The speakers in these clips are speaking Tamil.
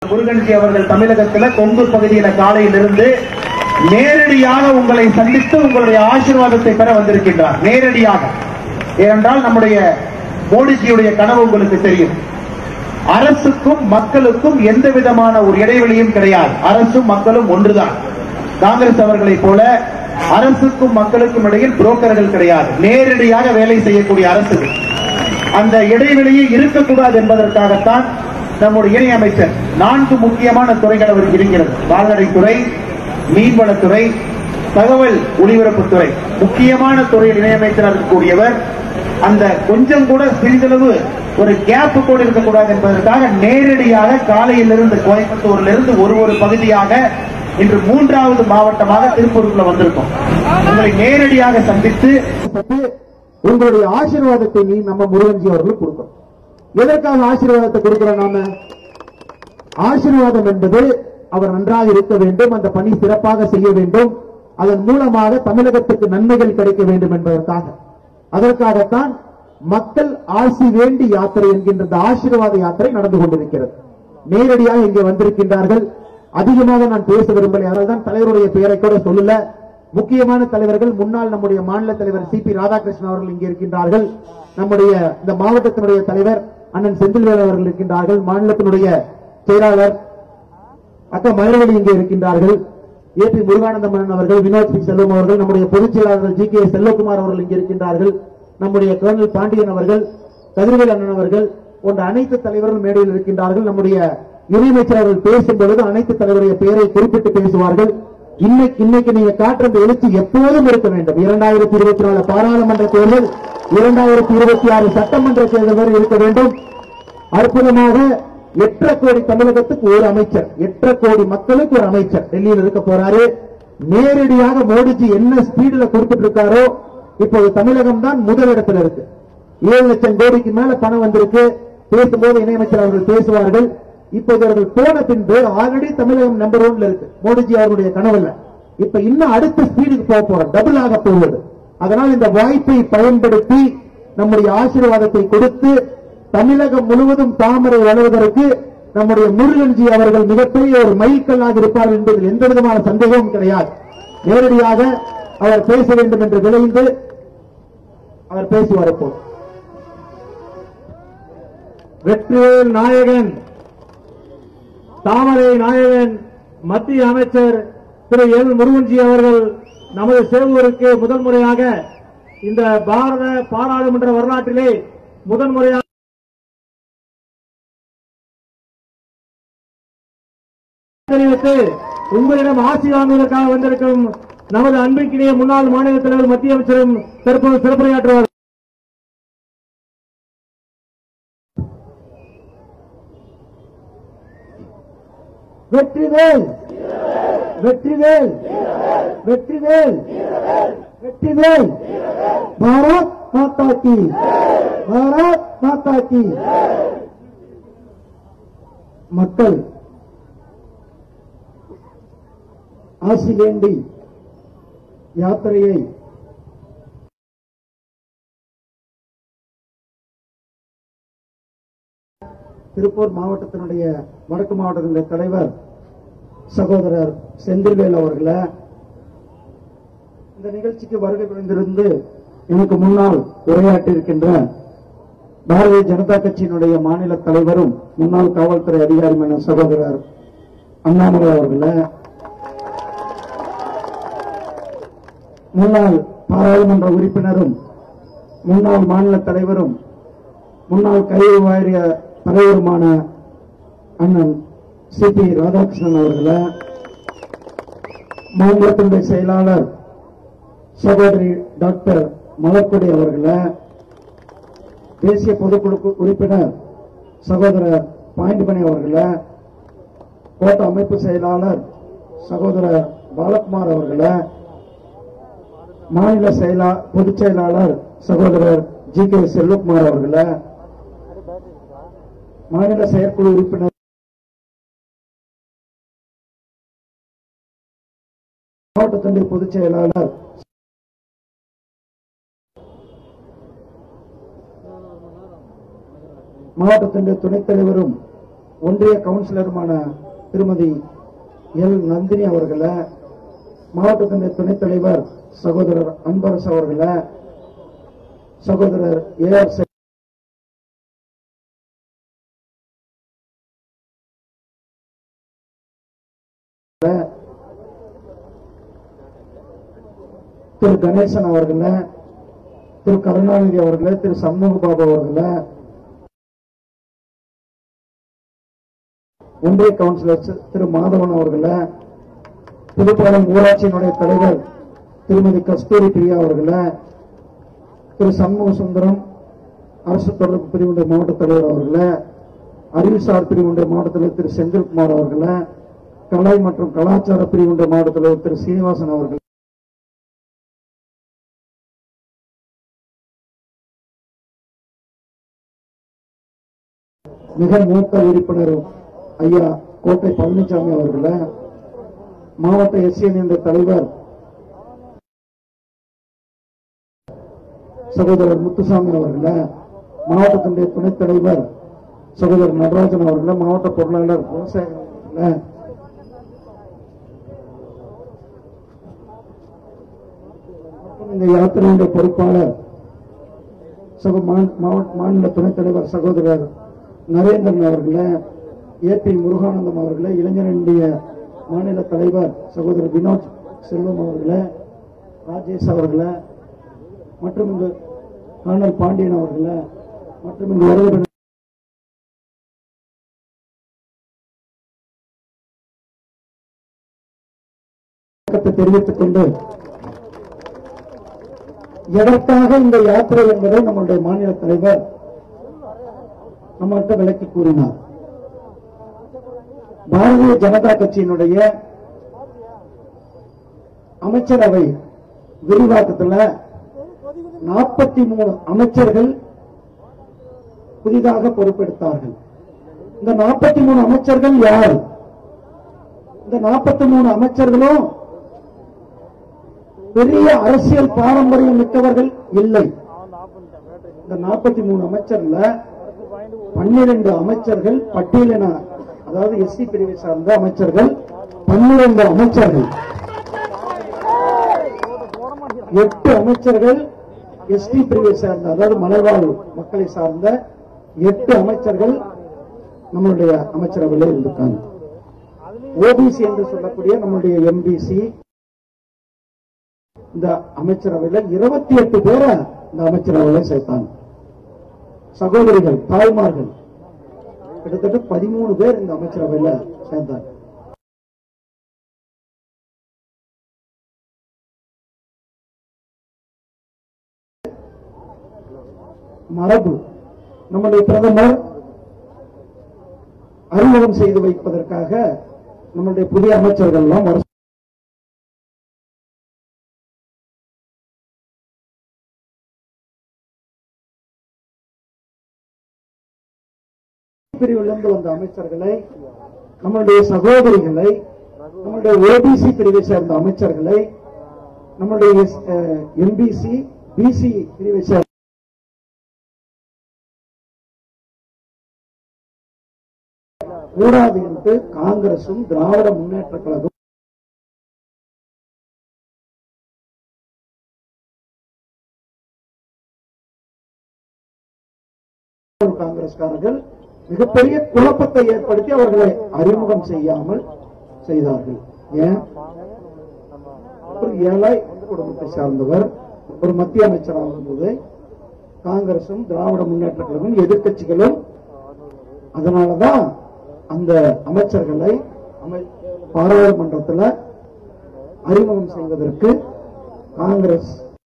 முருகன்ஜி அவர்கள் தமிழகத்துல கொங்கு பகுதியில காலையிலிருந்து நேரடியாக உங்களை சந்தித்து உங்களுடைய ஆசீர்வாதத்தை பெற வந்திருக்கின்றார் நேரடியாக ஏனென்றால் நம்முடைய மோடிஜியுடைய கனவு உங்களுக்கு தெரியும் அரசுக்கும் மக்களுக்கும் எந்த விதமான ஒரு இடைவெளியும் கிடையாது அரசும் மக்களும் ஒன்றுதான் காங்கிரஸ் அவர்களைப் போல அரசுக்கும் மக்களுக்கும் இடையில் புரோக்கர்கள் கிடையாது நேரடியாக வேலை செய்யக்கூடிய அரசு அந்த இடைவெளியே இருக்கக்கூடாது என்பதற்காகத்தான் நம்முடைய இணையமைச்சர் நான்கு முக்கியமான துறைகள் அவருக்கு இருக்கிறது கால்நடைத்துறை மீன்வளத்துறை தகவல் ஒலிபரப்புத்துறை முக்கியமான துறையில் இணையமைச்சராக இருக்கக்கூடியவர் அந்த கொஞ்சம் கூட சிறிதளவு ஒரு கேப் கூட இருக்கக்கூடாது என்பதற்காக நேரடியாக காலையிலிருந்து கோயம்புத்தூரிலிருந்து ஒரு ஒரு பகுதியாக இன்று மூன்றாவது மாவட்டமாக திருப்பூருக்குள்ள வந்திருக்கோம் உங்களை நேரடியாக சந்தித்து உங்களுடைய ஆசீர்வாதத்தை நீ நம்ம முருகன்ஜி அவர்களுக்கு கொடுக்கணும் எதற்காக ஆசீர்வாதத்தை கொடுக்கிறோம் நாம ஆசீர்வாதம் என்பது அவர் நன்றாக இருக்க வேண்டும் அந்த பணி சிறப்பாக செய்ய வேண்டும் அதன் மூலமாக தமிழகத்துக்கு நன்மைகள் கிடைக்க வேண்டும் என்பதற்காக அதற்காகத்தான் மக்கள் ஆசி வேண்டி யாத்திரை என்கின்ற இந்த ஆசீர்வாத யாத்திரை நடந்து கொண்டிருக்கிறது நேரடியாக இங்கே வந்திருக்கின்றார்கள் அதிகமாக நான் பேச விரும்பலை அதனால தான் தலைவருடைய பெயரை கூட சொல்லல முக்கியமான தலைவர்கள் முன்னாள் நம்முடைய மாநில தலைவர் சி பி ராதாகிருஷ்ணன் அவர்கள் இங்கே இருக்கின்றார்கள் நம்முடைய இந்த மாவட்டத்தினுடைய தலைவர் அண்ணன் செந்தில்வேல் அவர்கள் இருக்கின்றார்கள் மாநிலத்தினுடைய செயலாளர் அக்கா மலர்வழி இங்கே இருக்கின்றார்கள் ஏ பி முருகானந்தமன் அவர்கள் வினோத் பி செல்வம் அவர்கள் நம்முடைய பொதுச் செயலாளர்கள் ஜி கே செல்வகுமார் அவர்கள் இங்கே இருக்கின்றார்கள் நம்முடைய கர்னல் பாண்டியன் அவர்கள் கதிர்வேல் அண்ணன் அவர்கள் போன்ற அனைத்து தலைவர்கள் மேடையில் இருக்கின்றார்கள் நம்முடைய இணையமைச்சர் அவர்கள் பேசும் பொழுது அனைத்து தலைவருடைய பெயரை குறிப்பிட்டு பேசுவார்கள் இன்னைக்கு இன்னைக்கு நீங்க காட்டுற இந்த எழுச்சி எப்போதும் இருக்க வேண்டும் இரண்டாயிரத்தி இருபத்தி நாலு பாராளுமன்ற தேர்தல் இரண்டாயிரத்தி இருபத்தி ஆறு சட்டமன்ற தேர்தல் வரை இருக்க வேண்டும் அற்புதமாக எட்டரை கோடி தமிழகத்துக்கு ஒரு அமைச்சர் எட்டரை கோடி மக்களுக்கு ஒரு அமைச்சர் டெல்லியில் இருக்க போறாரு நேரடியாக மோடிஜி என்ன ஸ்பீடுல கொடுத்துட்டு இருக்காரோ இப்போது தமிழகம் தான் முதலிடத்தில் இருக்கு ஏழு லட்சம் கோடிக்கு மேல பணம் வந்திருக்கு பேசும்போது இணையமைச்சர் அவர்கள் பேசுவார்கள் இப்போது அவர்கள் போன பின்பு ஆல்ரெடி தமிழகம் நம்பர் ஒன்ல இருக்கு மோடிஜி அவர்களுடைய கனவுல இப்ப இன்னும் அடுத்த ஸ்பீடுக்கு போக போறோம் டபுள் ஆக போவது அதனால் இந்த வாய்ப்பை பயன்படுத்தி நம்முடைய ஆசீர்வாதத்தை கொடுத்து தமிழகம் முழுவதும் தாமரை வளர்வதற்கு நம்முடைய முருகன்ஜி அவர்கள் மிகப்பெரிய ஒரு மைல்கல்லாக இருப்பார் என்பதில் எந்த விதமான சந்தேகமும் கிடையாது நேரடியாக அவர் பேச வேண்டும் என்று விளைந்து அவர் பேசுவார் இப்போ வெற்றிவேல் நாயகன் தாமரை நாயகன் மத்திய அமைச்சர் திரு எல் முருகன்ஜி அவர்கள் நமது சேவூருக்கு முதல் முறையாக இந்த பாரத பாராளுமன்ற வரலாற்றிலே முதன் முறையாக தெரிவித்து உங்களிடம் ஆட்சி வாங்குவதற்காக வந்திருக்கும் நமது அன்பிற்கினிய முன்னாள் மாநில தலைவர் மத்திய அமைச்சரும் தற்போது சிறப்புரையாற்றுவார் வெற்றிவேல் வெற்றிவேல் வெற்றிவேல் வெற்றிவேல் பாரத் மாதா கி பாரத் மாதா கி மக்கள் ஆசி வேண்டி யாத்திரையை திருப்பூர் மாவட்டத்தினுடைய வடக்கு மாவட்டத்தினுடைய தலைவர் சகோதரர் செந்தில்வேல் அவர்களை இந்த நிகழ்ச்சிக்கு வருகை புரிந்திருந்து எனக்கு முன்னால் உரையாற்றியிருக்கின்ற பாரதிய ஜனதா கட்சியினுடைய மாநில தலைவரும் முன்னாள் காவல்துறை அதிகாரியான சகோதரர் அண்ணாமலை அவர்களை முன்னாள் பாராளுமன்ற உறுப்பினரும் முன்னாள் மாநில தலைவரும் முன்னாள் கல்வி வாரிய தலைவருமான அண்ணன் சி பி ராதாகிருஷ்ணன் அவர்களை மாநிலத்தினுடைய செயலாளர் சகோதரி டாக்டர் மலர்கொடி அவர்களை தேசிய பொதுக்குழு உறுப்பினர் சகோதரர் பாண்டிமணி அவர்களை கோட்ட அமைப்பு செயலாளர் சகோதரர் பாலகுமார் அவர்களை மாநில செயலா பொதுச் செயலாளர் சகோதரர் ஜி கே செல்வகுமார் அவர்களை மாநில செயற்குழு உறுப்பினர் மாவட்டத்தினுடைய பொதுச் செயலாளர் மாவட்டத்தினுடைய துணைத் தலைவரும் ஒன்றிய கவுன்சிலருமான திருமதி எல் நந்தினி அவர்களை மாவட்டத்தின் துணைத் தலைவர் சகோதரர் அன்பரசு அவர்களை சகோதரர் ஏ ஆர் திரு கணேசன் அவர்களை திரு கருணாநிதி அவர்களை திரு சண்முக பாபு அவர்களை ஒன்றிய கவுன்சிலர் சி- திரு மாதவன் அவர்களை புதுப்பாளையம் ஊராட்சியினுடைய தலைவர் திருமதி கஸ்தூரி பிரியா அவர்களை திரு சண்முக சுந்தரம் அரசு தொடர்பு பிரிவுடைய மாவட்ட தலைவர் அவர்களை அறிவுசார் பிரிவுடைய மாவட்ட தலைவர் திரு செந்தில்குமார் அவர்களை கலை மற்றும் கலாச்சார பிரிவுடைய மாவட்ட தலைவர் திரு சீனிவாசன் அவர்கள் மிக மூத்த உறுப்பினர் ஐயா கோட்டை பழனிசாமி அவர்களை மாவட்ட எஸ்என் என்ற தலைவர் சகோதரர் முத்துசாமி அவர்களை மாவட்டத்தினுடைய துணைத் தலைவர் சகோதரர் நடராஜன் அவர்களை மாவட்ட பொருளாளர் குணசேகரன் அவர்களை மற்றும் இந்த யாத்திரையுடைய பொறுப்பாளர் சகோ மா- மாவட்ட மாநில துணைத் தலைவர் சகோதரர் நரேந்திரன் அவர்களை ஏபி முருகானந்தம் அவர்களை இளைஞரனுடைய மாநில தலைவர் சகோதரர் வினோத் செல்வம் அவர்களை ராஜேஷ் அவர்களை மற்றும் இந்த கர்னல் பாண்டியன் அவர்களை மற்றும் இந்த வருகிற வணக்கத்தை தெரிவித்துக் கொண்டு எதற்காக இந்த யாத்திரை என்பதை நம்முடைய மாநில தலைவர் நம்மகிட்ட விளக்கி கூறினார் பாரதிய ஜனதா கட்சியினுடைய அமைச்சரவை விரிவாக்கத்துல நாற்பத்தி மூணு அமைச்சர்கள் புதிதாக பொறுப்பெடுத்தார்கள் இந்த நாற்பத்தி மூணு அமைச்சர்கள் யார் இந்த நாற்பத்தி மூணு அமைச்சர்களும் பெரிய அரசியல் பாரம்பரியம் மிக்கவர்கள் இல்லை இந்த நாற்பத்தி மூணு அமைச்சர்ல பன்னிரண்டு அமைச்சர்கள் பட்டியலின அதாவது எஸ்சி பிரிவை சார்ந்த அமைச்சர்கள் பன்னிரண்டு அமைச்சர்கள் எட்டு அமைச்சர்கள் எஸ்டி பிரிவை சார்ந்த அதாவது மலைவாழ் மக்களை சார்ந்த எட்டு அமைச்சர்கள் நம்மளுடைய அமைச்சரவையில் இருக்காங்க ஓபிசி என்று சொல்லக்கூடிய நம்முடைய எம்பிசி இந்த அமைச்சரவையில இருபத்தி எட்டு பேரை இந்த அமைச்சரவையில சேர்த்தாங்க சகோதரிகள் தாய்மார்கள் கிட்டத்தட்ட பதிமூணு பேர் இந்த அமைச்சரவையில சேர்ந்தாங்க மரபு நம்முடைய பிரதமர் அறிமுகம் செய்து வைப்பதற்காக நம்முடைய புதிய அமைச்சர்கள் எல்லாம் வர பிரிவிலிருந்து வந்த அமைச்சர்களை நம்முடைய சகோதரிகளை நம்முடைய ஓபிசி பிரிவை சேர்ந்த அமைச்சர்களை நம்முடைய எம்பிசி பிசி பிரிவை சேர்ந்த கூடாது என்று காங்கிரசும் திராவிட முன்னேற்ற கழகம் காங்கிரஸ்காரர்கள் மிகப்பெரிய குழப்பத்தை ஏற்படுத்தி அவர்களை அறிமுகம் செய்யாமல் செய்தார்கள் ஏன் ஒரு ஏழை குடும்பத்தை சார்ந்தவர் ஒரு மத்திய அமைச்சராக இருந்தது காங்கிரசும் திராவிட முன்னேற்ற கழகம் எதிர்க்கட்சிகளும் அதனாலதான் அந்த அமைச்சர்களை அமை- பாராளுமன்றத்தில் அறிமுகம் செய்வதற்கு காங்கிரஸ்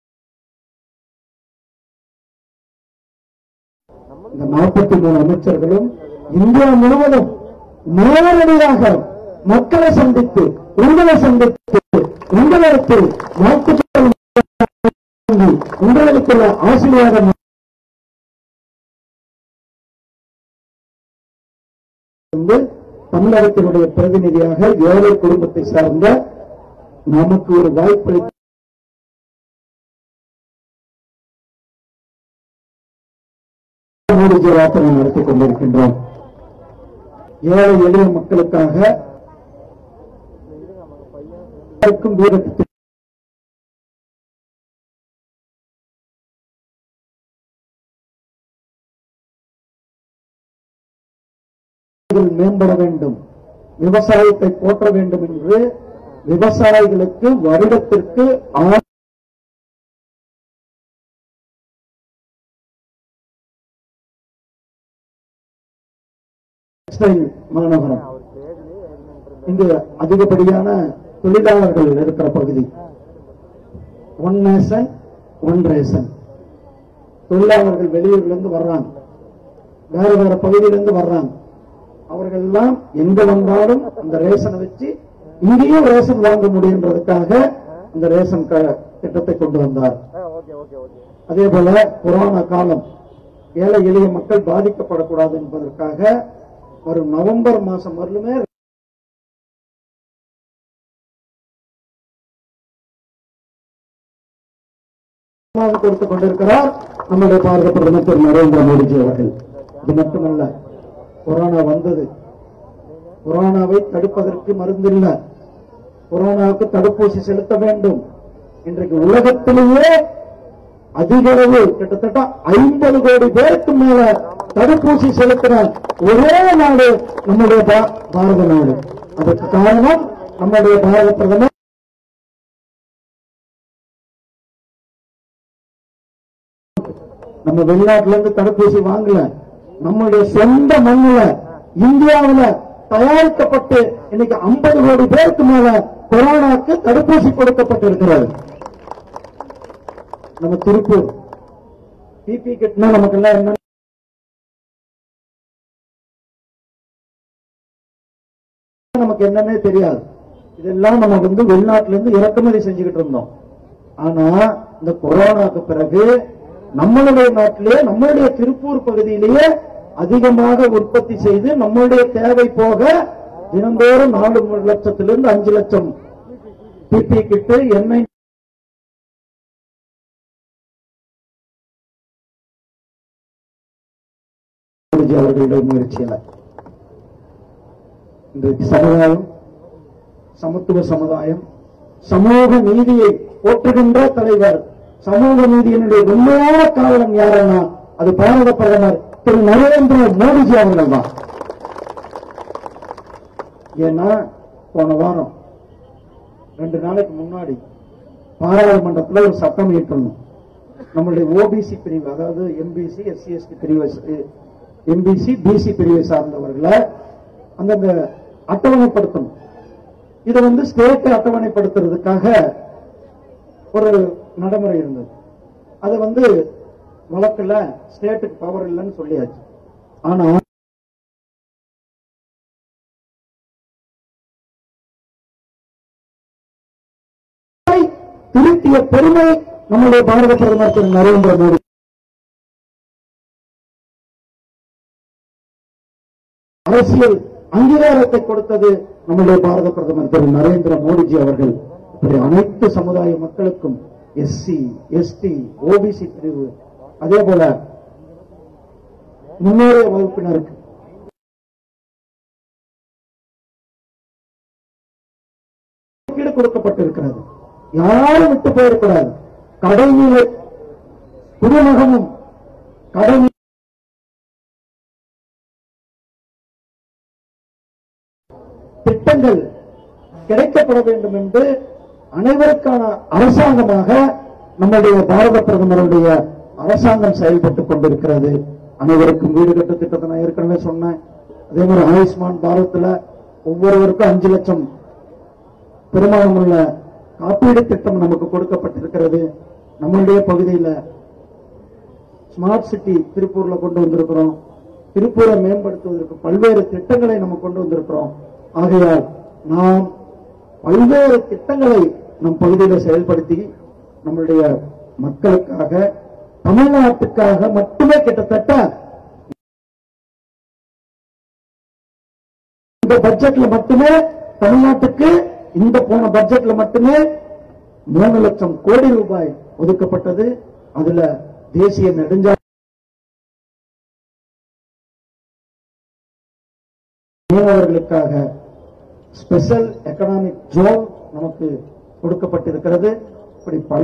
இந்த நாற்பத்தி மூணு அமைச்சர்களும் இந்தியா முழுவதும் நேரடியாக மக்களை சந்தித்து உங்களை சந்தித்து உங்களிடத்தில் வாக்குகள் வாங்கி, உங்களிடத்தில் ஆசீர்வாதம் வந்து தமிழகத்தினுடைய பிரதிநிதியாக ஏழை குடும்பத்தை சார்ந்த நமக்கு ஒரு வாய்ப்பு மோடிஜி யாத்திரை நடத்திக் கொண்டிருக்கின்றோம் ஏழை எளிய மக்களுக்காக இருக்கும் வீரத்தை மேம்பட வேண்டும் விவசாயத்தை போற்ற வேண்டும் என்று விவசாயிகளுக்கு வருடத்திற்கு ஆ- டெக்ஸ்டைல் மாநகரம் இங்கு அதிகப்படியான தொழிலாளர்கள் இருக்கிற பகுதி ஒன் நேஷன் ஒன் ரேஷன் தொழிலாளர்கள் வெளியூர்ல இருந்து வர்றாங்க வேற வேற பகுதியிலிருந்து வர்றாங்க அவர்கள் எல்லாம் எங்க வந்தாலும் அந்த ரேஷனை வச்சு இங்கேயும் ரேஷன் வாங்க முடியுன்றதுக்காக அந்த ரேஷன் க- திட்டத்தை கொண்டு வந்தார் அதே போல கொரோனா காலம் ஏழை எளிய மக்கள் பாதிக்கப்படக்கூடாது என்பதற்காக வரும் நவம்பர் மாசம் வரலுமே கொடுத்துக் கொண்டிருக்கிறார் நம்முடைய பாரத பிரதமர் திரு நரேந்திர மோடிஜி அவர்கள் இது மட்டுமல்ல கொரோனா வந்தது கொரோனாவை தடுப்பதற்கு மருந்தில்லை கொரோனாவுக்கு தடுப்பூசி செலுத்த வேண்டும் இன்றைக்கு உலகத்திலேயே அதிக அளவு கிட்டத்தட்ட ஐம்பது கோடி பேருக்கு மேல தடுப்பூசி செலுத்தின ஒரே நாடு நம்முடைய பா- பாரத நாடு அதற்கு காரணம் நம்முடைய பாரத பிரதமர் நம்ம வெளிநாட்டுல இருந்து தடுப்பூசி வாங்கல நம்முடைய சொந்த மண்ணுல இந்தியாவுல தயாரிக்கப்பட்டு இன்னைக்கு 50 கோடி பேருக்கு மேல கொரோனாக்கு தடுப்பூசி கொடுக்கப்பட்டிருக்கிறது நம்ம திருப்பூர் பிபி கிட்னா நமக்கு எல்லாம் என்ன நமக்கு என்னன்னே தெரியாது இதெல்லாம் நம்ம வந்து வெளிநாட்டுல இருந்து இறக்குமதி செஞ்சுக்கிட்டு இருந்தோம் ஆனா இந்த கொரோனாக்கு பிறகு நம்மளுடைய நாட்டிலே நம்மளுடைய திருப்பூர் பகுதியிலேயே அதிகமாக உற்பத்தி செய்து நம்மளுடைய தேவை போக தினந்தோறும் நாலு லட்சத்திலிருந்து அஞ்சு லட்சம் பிபி கிட்டு எண்ணெய் மோடிஜி அவர்களுடைய முயற்சியில இன்றைக்கு சமுதாயம் சமத்துவ சமுதாயம் சமூக நீதியை போற்றுகின்ற தலைவர் சமூக நீதியினுடைய உண்மையான காவலன் யாருன்னா அது பாரத பிரதமர் திரு நரேந்திர மோடிஜி அவர்கள் தான் ஏன்னா போன வாரம் ரெண்டு நாளைக்கு முன்னாடி பாராளுமன்றத்தில் ஒரு சட்டம் இயற்றணும் நம்மளுடைய ஓபிசி பிரிவு அதாவது எம்பிசி எஸ்சி எஸ்டி பிரிவு எம்பிசி பிசி பிரிவை சார்ந்தவர்களை அந்தந்த அட்டவணைப்படுத்தணும் இதை வந்து ஸ்டேட் அட்டவணைப்படுத்துறதுக்காக ஒரு நடைமுறை இருந்தது அது வந்து வழக்குல ஸ்டேட்டுக்கு பவர் இல்லைன்னு சொல்லியாச்சு ஆனா திருத்திய பெருமை நம்முடைய பாரத பிரதமர் திரு நரேந்திர மோடி அரசியல் அங்கீகாரத்தை கொடுத்தது நம்முடைய பாரத பிரதமர் திரு நரேந்திர மோடிஜி அவர்கள் இப்படி அனைத்து சமுதாய மக்களுக்கும் எஸ்சி எஸ்டி ஓபிசி பிரிவு அதே போல முன்னேறிய வகுப்பினருக்கு ஒதுக்கீடு கொடுக்கப்பட்டிருக்கிறது யாரும் விட்டு போயிடக்கூடாது கடைநிலை குடிமகனும் கடை திட்டங்கள் கிடைக்கப்பட வேண்டும் என்று அனைவருக்கான அரசாங்கமாக நம்முடைய பாரத பிரதமருடைய அரசாங்கம் செயல்பட்டுக் கொண்டிருக்கிறது அனைவருக்கும் வீடு கட்டு திட்டத்தை நான் ஏற்கனவே சொன்னேன் அதே மாதிரி ஆயுஷ்மான் பாரத்ல ஒவ்வொருவருக்கும் அஞ்சு லட்சம் பெருமானம் உள்ள காப்பீடு திட்டம் நமக்கு கொடுக்கப்பட்டிருக்கிறது நம்மளுடைய பகுதியில் ஸ்மார்ட் சிட்டி திருப்பூர்ல கொண்டு வந்திருக்கிறோம் திருப்பூரை மேம்படுத்துவதற்கு பல்வேறு திட்டங்களை நம்ம கொண்டு வந்திருக்கிறோம் ஆகையால் நாம் பல்வேறு திட்டங்களை நம் பகுதியில் செயல்படுத்தி நம்மளுடைய மக்களுக்காக தமிழ்நாட்டுக்காக மட்டுமே கிட்டத்தட்ட இந்த பட்ஜெட்ல மட்டுமே தமிழ்நாட்டுக்கு இந்த போன பட்ஜெட்ல மட்டுமே மூணு லட்சம் கோடி ரூபாய் ஒதுக்கப்பட்டது அதுல தேசிய நெடுஞ்சாலை மீனவர்களுக்காக ஸ்பெஷல் எக்கனாமிக் ஜோன் நமக்கு கொடுக்கப்பட்டிருக்கிறது இப்படி பல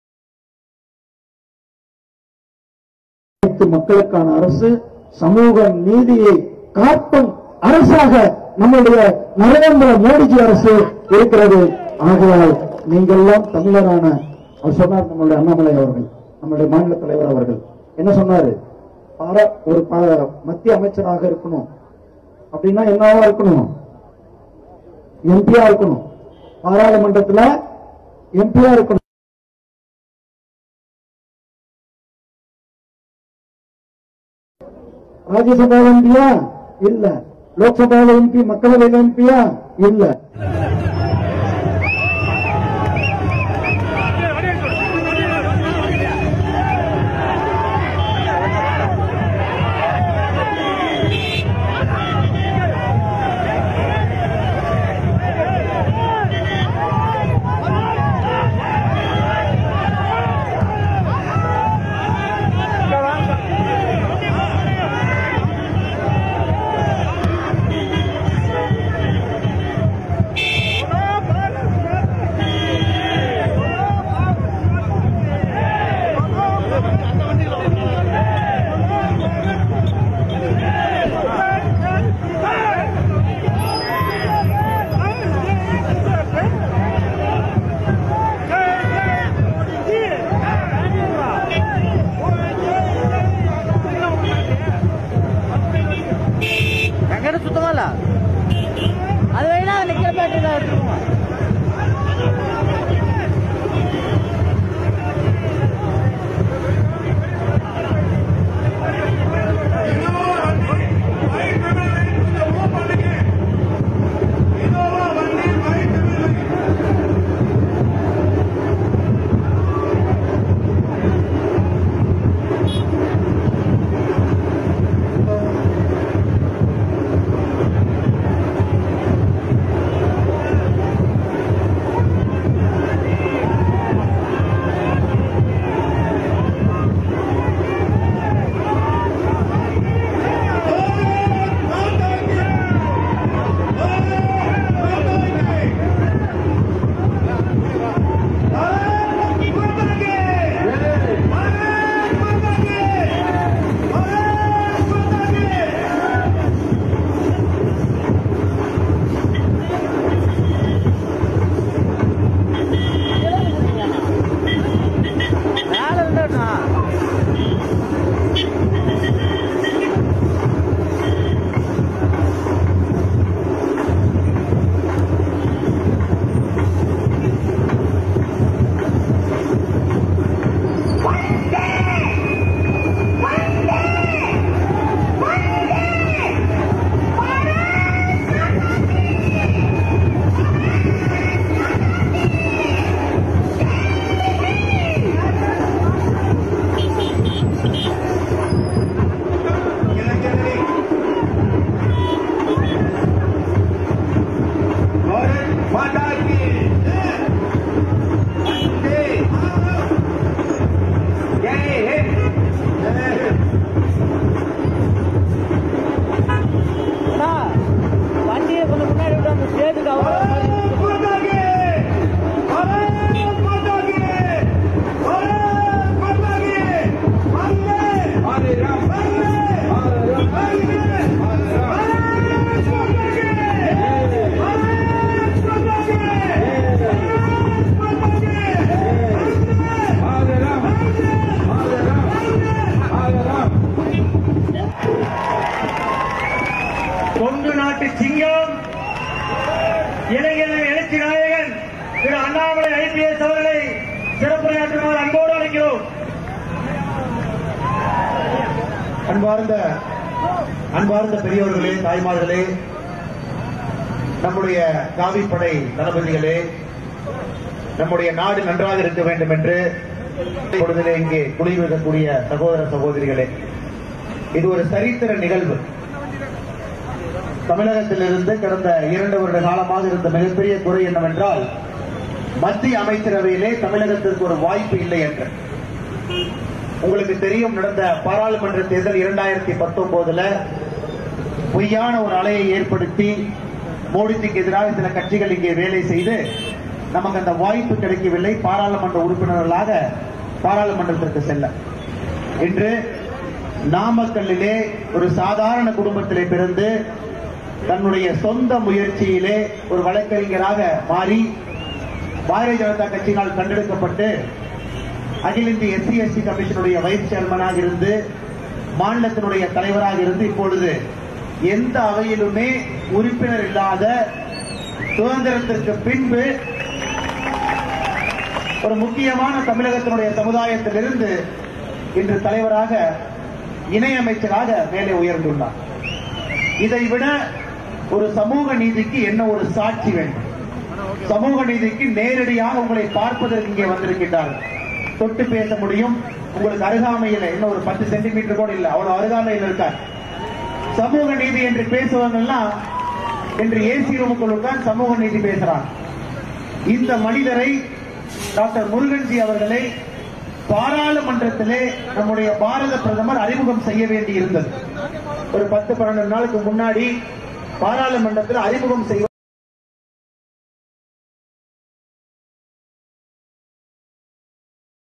அனைத்து மக்களுக்கான அரசு சமூக நீதியை காட்டும் அரசாக நம்முடைய நரேந்திர மோடிஜி அரசு இருக்கிறது ஆகையால் நீங்கள் எல்லாம் தமிழரான அவர் சொன்னார் நம்மளுடைய அண்ணாமலை அவர்கள் நம்முடைய மாநில தலைவர் அவர்கள் என்ன சொன்னாரு பாரா- ஒரு ப- மத்திய அமைச்சராக இருக்கணும் அப்படின்னா என்னவா இருக்கணும் எம்பியா இருக்கணும் பாராளுமன்றத்துல எம்பியா இருக்கணும் ராஜ்யசபா எம்பியா இல்ல லோக்சபால எம்பி மக்களவையில் எம்பியா இல்ல எங்கிட்ட சுத்தமா இல்ல அது வேணா நிக்கிற பேட்டரி தான் எடுத்துருவோம் மேல இருந்தா भारत माता की वंदे जय हिंद जय हिंद அண்ணா, வண்டியை கொஞ்சம் முன்னாடி விட்டு அந்த ஸ்டேஜுக்கு அவ்வளோ भारत माता की भारत माता की भारत माता की वंदे हरे राम वंदे हरे राम वंदे हरे राम भारत माता की भारत माता की भारत माता की हरे राम हरे राम हरे राम கொங்கு நாட்டு சிங்கம் இளைஞர் எழுச்சி நாயகன் திரு அண்ணாமலை ஐபிஎஸ் அவர்களை சிறப்புரையாற்றுமாறு அன்போடு அழைக்கிறோம் அன்பார்ந்த அன்பார்ந்த பெரியோர்களே தாய்மார்களே நம்முடைய காவிப்படை தளபதிகளே நம்முடைய நாடு நன்றாக இருக்க வேண்டும் என்று பொழுதிலே இங்கே குடியிருக்கக்கூடிய சகோதர சகோதரிகளே இது ஒரு சரித்திர நிகழ்வு தமிழகத்திலிருந்து கடந்த இரண்டு வருட காலமாக இருந்த மிகப்பெரிய குறை என்னவென்றால் மத்திய அமைச்சரவையிலே தமிழகத்திற்கு ஒரு வாய்ப்பு இல்லை என்று உங்களுக்கு தெரியும் நடந்த பாராளுமன்ற தேர்தல் இரண்டாயிரத்தி பத்தொன்பதுல பொய்யான ஒரு அலையை ஏற்படுத்தி மோடிக்கு எதிராக சில கட்சிகள் இங்கே வேலை செய்து நமக்கு அந்த வாய்ப்பு கிடைக்கவில்லை பாராளுமன்ற உறுப்பினர்களாக பாராளுமன்றத்திற்கு செல்ல இன்று நாமக்கல்லிலே ஒரு சாதாரண குடும்பத்திலே பிறந்து தன்னுடைய சொந்த முயற்சியிலே ஒரு வழக்கறிஞராக மாறி பாரதிய ஜனதா கட்சியினால் கண்டெடுக்கப்பட்டு அகில இந்திய எஸ்சி எஸ்டி கமிஷனுடைய வைஸ் சேர்மனாக இருந்து மாநிலத்தினுடைய தலைவராக இருந்து இப்பொழுது எந்த அவையிலுமே உறுப்பினர் இல்லாத சுதந்திரத்திற்கு பின்பு ஒரு முக்கியமான தமிழகத்தினுடைய சமுதாயத்திலிருந்து இன்று தலைவராக இணையமைச்சராக மேலே உயர்ந்துள்ளார் இதை விட ஒரு சமூக நீதிக்கு என்ன ஒரு சாட்சி வேண்டும் சமூக நீதிக்கு நேரடியாக உங்களை பார்ப்பதற்கு இங்கே வந்திருக்கின்றார்கள் தொட்டு பேச முடியும் உங்களுக்கு அருகாமையில் இன்னும் ஒரு பத்து சென்டிமீட்டர் கூட இல்ல அவ்வளவு அருகாமையில் இருக்கார் சமூக நீதி என்று பேசுவவங்க எல்லாம் இன்று ஏசி ரூமுக்குள் உட்கார்ந்து சமூக நீதி பேசுறாங்க இந்த மனிதரை டாக்டர் முருகன்ஜி அவர்களை பாராளுமன்றத்திலே நம்முடைய பாரத பிரதமர் அறிமுகம் செய்ய வேண்டி இருந்தது ஒரு பத்து பன்னெண்டு நாளுக்கு முன்னாடி பாராளுமன்றத்தில் அறிமுகம் செய்ய